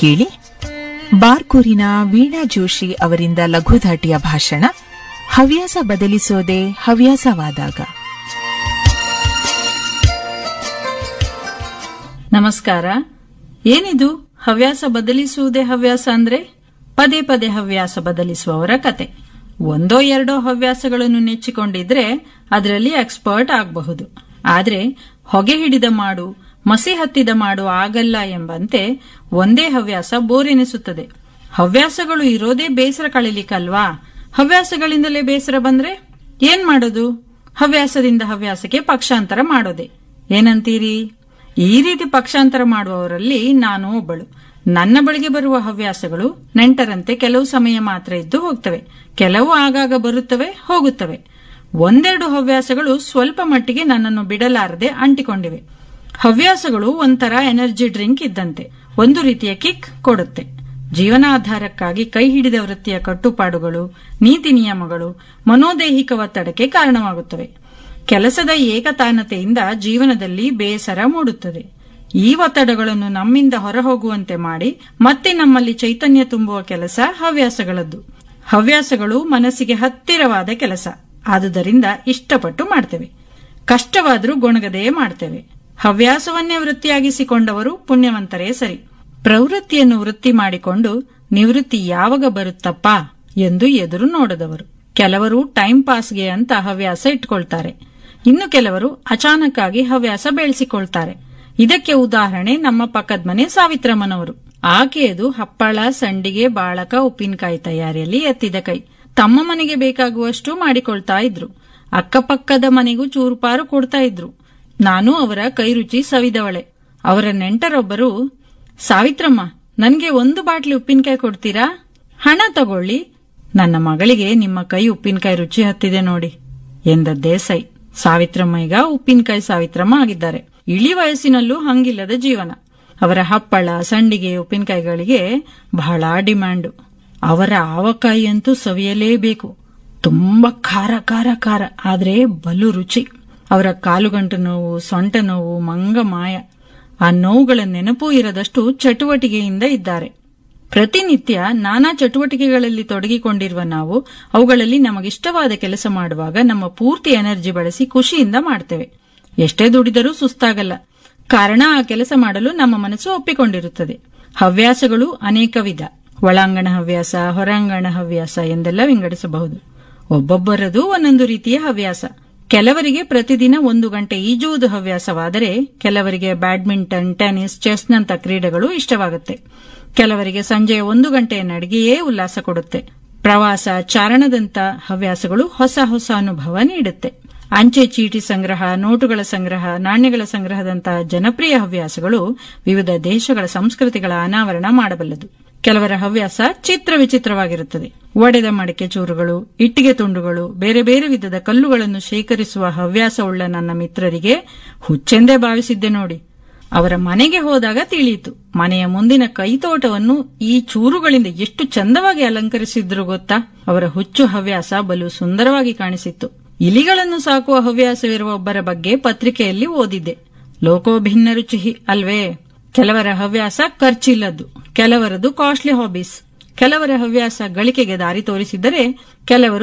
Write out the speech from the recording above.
ಕೇಳಿ ಬಾರ್ಕೂರಿನ ವೀಣಾ ಜೋಶಿ ಅವರಿಂದ ಲಘುಧಾಟಿಯ ಭಾಷಣ ಹವ್ಯಾಸ ಬದಲಿಸೋದೆ ಹವ್ಯಾಸವಾದಾಗ ನಮಸ್ಕಾರ ಏನಿದು ಹವ್ಯಾಸ ಬದಲಿಸುವುದೇ ಹವ್ಯಾಸ ಅಂದ್ರೆ ಪದೇ ಪದೇ ಹವ್ಯಾಸ ಬದಲಿಸುವವರ ಕತೆ ಒಂದೋ ಎರಡೋ ಹವ್ಯಾಸಗಳನ್ನು ನೆಚ್ಚಿಕೊಂಡಿದ್ರೆ ಅದರಲ್ಲಿ ಎಕ್ಸ್ಪರ್ಟ್ ಆಗಬಹುದು ಆದ್ರೆ ಹೊಗೆ ಹಿಡಿದ ಮಾಡು ಮಸಿ ಹತ್ತಿದ ಮಾಡು ಆಗಲ್ಲ ಎಂಬಂತೆ ಒಂದೇ ಹವ್ಯಾಸ ಬೋರೆನಿಸುತ್ತದೆ ಹವ್ಯಾಸಗಳು ಇರೋದೇ ಬೇಸರ ಕಳಿಲಿಕ್ಕಲ್ವಾ ಹವ್ಯಾಸಗಳಿಂದಲೇ ಬೇಸರ ಬಂದ್ರೆ ಏನ್ ಮಾಡೋದು ಹವ್ಯಾಸದಿಂದ ಹವ್ಯಾಸಕ್ಕೆ ಪಕ್ಷಾಂತರ ಮಾಡೋದೆ ಏನಂತೀರಿ ಈ ರೀತಿ ಪಕ್ಷಾಂತರ ಮಾಡುವವರಲ್ಲಿ ನಾನು ಒಬ್ಬಳು ನನ್ನ ಬಳಿಗೆ ಬರುವ ಹವ್ಯಾಸಗಳು ನೆಂಟರಂತೆ ಕೆಲವು ಸಮಯ ಮಾತ್ರ ಇದ್ದು ಹೋಗ್ತವೆ ಕೆಲವು ಆಗಾಗ ಬರುತ್ತವೆ ಹೋಗುತ್ತವೆ ಒಂದೆರಡು ಹವ್ಯಾಸಗಳು ಸ್ವಲ್ಪ ಮಟ್ಟಿಗೆ ನನ್ನನ್ನು ಬಿಡಲಾರದೆ ಅಂಟಿಕೊಂಡಿವೆ ಹವ್ಯಾಸಗಳು ಒಂಥರ ಎನರ್ಜಿ ಡ್ರಿಂಕ್ ಇದ್ದಂತೆ ಒಂದು ರೀತಿಯ ಕಿಕ್ ಕೊಡುತ್ತೆ ಜೀವನಾಧಾರಕ್ಕಾಗಿ ಕೈ ಹಿಡಿದ ವೃತ್ತಿಯ ಕಟ್ಟುಪಾಡುಗಳು ನೀತಿ ನಿಯಮಗಳು ಮನೋದೈಹಿಕ ಒತ್ತಡಕ್ಕೆ ಕಾರಣವಾಗುತ್ತವೆ ಕೆಲಸದ ಏಕತಾನತೆಯಿಂದ ಜೀವನದಲ್ಲಿ ಬೇಸರ ಮೂಡುತ್ತದೆ ಈ ಒತ್ತಡಗಳನ್ನು ನಮ್ಮಿಂದ ಹೊರಹೋಗುವಂತೆ ಮಾಡಿ ಮತ್ತೆ ನಮ್ಮಲ್ಲಿ ಚೈತನ್ಯ ತುಂಬುವ ಕೆಲಸ ಹವ್ಯಾಸಗಳದ್ದು ಹವ್ಯಾಸಗಳು ಮನಸ್ಸಿಗೆ ಹತ್ತಿರವಾದ ಕೆಲಸ ಆದುದರಿಂದ ಇಷ್ಟಪಟ್ಟು ಮಾಡ್ತೇವೆ ಕಷ್ಟವಾದರೂ ಗೊಣಗದೇ ಮಾಡ್ತೇವೆ ಹವ್ಯಾಸವನ್ನೇ ವೃತ್ತಿಯಾಗಿಸಿಕೊಂಡವರು ಪುಣ್ಯವಂತರೇ ಸರಿ ಪ್ರವೃತ್ತಿಯನ್ನು ವೃತ್ತಿ ಮಾಡಿಕೊಂಡು ನಿವೃತ್ತಿ ಯಾವಾಗ ಬರುತ್ತಪ್ಪ ಎಂದು ಎದುರು ನೋಡದವರು ಕೆಲವರು ಟೈಂ ಪಾಸ್ಗೆ ಅಂತ ಹವ್ಯಾಸ ಇಟ್ಕೊಳ್ತಾರೆ ಇನ್ನು ಕೆಲವರು ಅಚಾನಕ್ಕಾಗಿ ಹವ್ಯಾಸ ಬೆಳೆಸಿಕೊಳ್ತಾರೆ ಇದಕ್ಕೆ ಉದಾಹರಣೆ ನಮ್ಮ ಪಕ್ಕದ ಮನೆ ಸಾವಿತ್ರಮ್ಮನವರು ಆಕೆಯದು ಹಪ್ಪಳ ಸಂಡಿಗೆ ಬಾಳಕ ಉಪ್ಪಿನಕಾಯಿ ತಯಾರಿಯಲ್ಲಿ ಎತ್ತಿದ ಕೈ ತಮ್ಮ ಮನೆಗೆ ಬೇಕಾಗುವಷ್ಟು ಮಾಡಿಕೊಳ್ತಾ ಇದ್ರು ಅಕ್ಕಪಕ್ಕದ ಮನೆಗೂ ಚೂರುಪಾರು ಕೊಡ್ತಾ ಇದ್ರು ನಾನು ಅವರ ಕೈ ರುಚಿ ಸವಿದವಳೆ ಅವರ ನೆಂಟರೊಬ್ಬರು ಸಾವಿತ್ರಮ್ಮ ನನ್ಗೆ ಒಂದು ಬಾಟ್ಲಿ ಉಪ್ಪಿನಕಾಯಿ ಕೊಡ್ತೀರಾ ಹಣ ತಗೊಳ್ಳಿ ನನ್ನ ಮಗಳಿಗೆ ನಿಮ್ಮ ಕೈ ಉಪ್ಪಿನಕಾಯಿ ರುಚಿ ಹತ್ತಿದೆ ನೋಡಿ ಎಂದ ದೇಸಾಯಿ ಸಾವಿತ್ರಮ್ಮ ಈಗ ಉಪ್ಪಿನಕಾಯಿ ಸಾವಿತ್ರಮ್ಮ ಆಗಿದ್ದಾರೆ ಇಳಿ ವಯಸ್ಸಿನಲ್ಲೂ ಹಂಗಿಲ್ಲದ ಜೀವನ ಅವರ ಹಪ್ಪಳ ಸಂಡಿಗೆ ಉಪ್ಪಿನಕಾಯಿಗಳಿಗೆ ಬಹಳ ಡಿಮ್ಯಾಂಡು ಅವರ ಆವಕಾಯಿ ಅಂತೂ ಸವಿಯಲೇಬೇಕು ತುಂಬಾ ಖಾರ ಖಾರ ಖಾರ ಆದ್ರೆ ಬಲು ರುಚಿ ಅವರ ಕಾಲುಗಂಟು ನೋವು ಸೊಂಟ ನೋವು ಮಂಗ ಮಾಯ ಆ ನೋವುಗಳ ನೆನಪೂ ಇರದಷ್ಟು ಚಟುವಟಿಕೆಯಿಂದ ಇದ್ದಾರೆ ಪ್ರತಿನಿತ್ಯ ನಾನಾ ಚಟುವಟಿಕೆಗಳಲ್ಲಿ ತೊಡಗಿಕೊಂಡಿರುವ ನಾವು ಅವುಗಳಲ್ಲಿ ನಮಗಿಷ್ಟವಾದ ಕೆಲಸ ಮಾಡುವಾಗ ನಮ್ಮ ಪೂರ್ತಿ ಎನರ್ಜಿ ಬಳಸಿ ಖುಷಿಯಿಂದ ಮಾಡ್ತೇವೆ ಎಷ್ಟೇ ದುಡಿದರೂ ಸುಸ್ತಾಗಲ್ಲ ಕಾರಣ ಆ ಕೆಲಸ ಮಾಡಲು ನಮ್ಮ ಮನಸ್ಸು ಒಪ್ಪಿಕೊಂಡಿರುತ್ತದೆ ಹವ್ಯಾಸಗಳು ಅನೇಕ ವಿಧ ಒಳಾಂಗಣ ಹವ್ಯಾಸ ಹೊರಾಂಗಣ ಹವ್ಯಾಸ ಎಂದೆಲ್ಲ ವಿಂಗಡಿಸಬಹುದು ಒಬ್ಬೊಬ್ಬರದು ಒಂದೊಂದು ರೀತಿಯ ಹವ್ಯಾಸ ಕೆಲವರಿಗೆ ಪ್ರತಿದಿನ ಒಂದು ಗಂಟೆ ಈಜುವುದು ಹವ್ಯಾಸವಾದರೆ ಕೆಲವರಿಗೆ ಬ್ಯಾಡ್ಮಿಂಟನ್ ಟೆನ್ನಿಸ್ ಚೆಸ್ನಂತ ಕ್ರೀಡೆಗಳು ಇಷ್ಟವಾಗುತ್ತೆ ಕೆಲವರಿಗೆ ಸಂಜೆಯ ಒಂದು ಗಂಟೆಯ ನಡಿಗೆಯೇ ಉಲ್ಲಾಸ ಕೊಡುತ್ತೆ ಪ್ರವಾಸ ಚಾರಣದಂತ ಹವ್ಯಾಸಗಳು ಹೊಸ ಹೊಸ ಅನುಭವ ನೀಡುತ್ತೆ ಅಂಚೆ ಚೀಟಿ ಸಂಗ್ರಹ ನೋಟುಗಳ ಸಂಗ್ರಹ ನಾಣ್ಯಗಳ ಸಂಗ್ರಹದಂತಹ ಜನಪ್ರಿಯ ಹವ್ಯಾಸಗಳು ವಿವಿಧ ದೇಶಗಳ ಸಂಸ್ಕೃತಿಗಳ ಅನಾವರಣ ಮಾಡಬಲ್ಲದು ಕೆಲವರ ಹವ್ಯಾಸ ಚಿತ್ರ ವಿಚಿತ್ರವಾಗಿರುತ್ತದೆ ಒಡೆದ ಮಡಿಕೆ ಚೂರುಗಳು ಇಟ್ಟಿಗೆ ತುಂಡುಗಳು ಬೇರೆ ಬೇರೆ ವಿಧದ ಕಲ್ಲುಗಳನ್ನು ಶೇಖರಿಸುವ ಹವ್ಯಾಸವುಳ್ಳ ನನ್ನ ಮಿತ್ರರಿಗೆ ಹುಚ್ಚೆಂದೇ ಭಾವಿಸಿದ್ದೆ ನೋಡಿ ಅವರ ಮನೆಗೆ ಹೋದಾಗ ತಿಳಿಯಿತು ಮನೆಯ ಮುಂದಿನ ಕೈತೋಟವನ್ನು ಈ ಚೂರುಗಳಿಂದ ಎಷ್ಟು ಚಂದವಾಗಿ ಅಲಂಕರಿಸಿದ್ರು ಗೊತ್ತಾ ಅವರ ಹುಚ್ಚು ಹವ್ಯಾಸ ಬಲು ಸುಂದರವಾಗಿ ಕಾಣಿಸಿತ್ತು ಇಲಿಗಳನ್ನು ಸಾಕುವ ಹವ್ಯಾಸವಿರುವ ಒಬ್ಬರ ಬಗ್ಗೆ ಪತ್ರಿಕೆಯಲ್ಲಿ ಓದಿದ್ದೆ ಲೋಕೋ ಭಿನ್ನ ರುಚಿ ಅಲ್ವೇ ಕೆಲವರ ಹವ್ಯಾಸ ಖರ್ಚಿಲ್ಲದ್ದು ಕೆಲವರದು ಕಾಸ್ಟ್ಲಿ ಹಾಬೀಸ್ ಕೆಲವರ ಹವ್ಯಾಸ ಗಳಿಕೆಗೆ ದಾರಿ ತೋರಿಸಿದರೆ ಕೆಲವರು